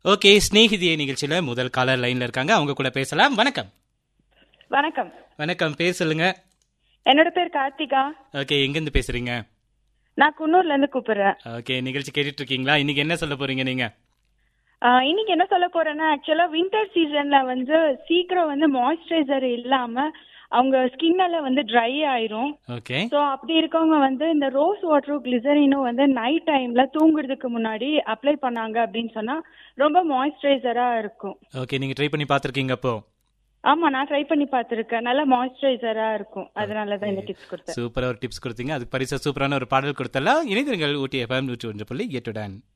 okay ஸ்நேகிதிய நிகழ்ச்சியில முதல் collar லைன்ல இருக்காங்க அவங்க கூட பேசலாம் வணக்கம் வணக்கம் வணக்கம் பேர் சொல்லுங்க என்னோட பேர் கார்த்திகா ஓகே எங்கிருந்து பேசுறீங்க நான் குன்னூர்ல இருந்து கூப்பிடுறேன் ஓகே நிகழ்ச்சி கேட்டுட்டு இருக்கீங்களா இன்னைக்கு என்ன சொல்ல போறீங்க நீங்க ஆஹ் இன்னைக்கு என்ன சொல்ல போறேன்னா ஆக்சுவலா வின்டர் சீசன்ல வந்து சீக்கிரம் வந்து மாய்ஸ்சரைசர் இல்லாம அவங்க ஸ்கின்னால வந்து ட்ரை ஆயிரும் ஓகே ஸோ அப்படி இருக்கவங்க வந்து இந்த ரோஸ் வாட்டரும் கிளிசரினும் வந்து நைட் டைம்ல தூங்குறதுக்கு முன்னாடி அப்ளை பண்ணாங்க அப்படின்னு சொன்னா ரொம்ப மாய்ஸ்சரைசரா இருக்கும் ஓகே நீங்க ட்ரை பண்ணி பார்த்திருக்கீங்க அப்போ ஆமா நான் ட்ரை பண்ணி பார்த்திருக்கேன் நல்ல மாய்ஸ்சரைசரா இருக்கும் அதனால தான் இந்த டிப்ஸ் கொடுத்தேன் சூப்பரா ஒரு டிப்ஸ் கொடுத்தீங்க அதுக்கு பரிசா சூப்பரான ஒரு பாடல் கொடுத்தலாம் இணைந்திருங்கள் ஊட்டி எஃப்எம் நூற்றி ஒன்று புள்ளி எட்டுடன்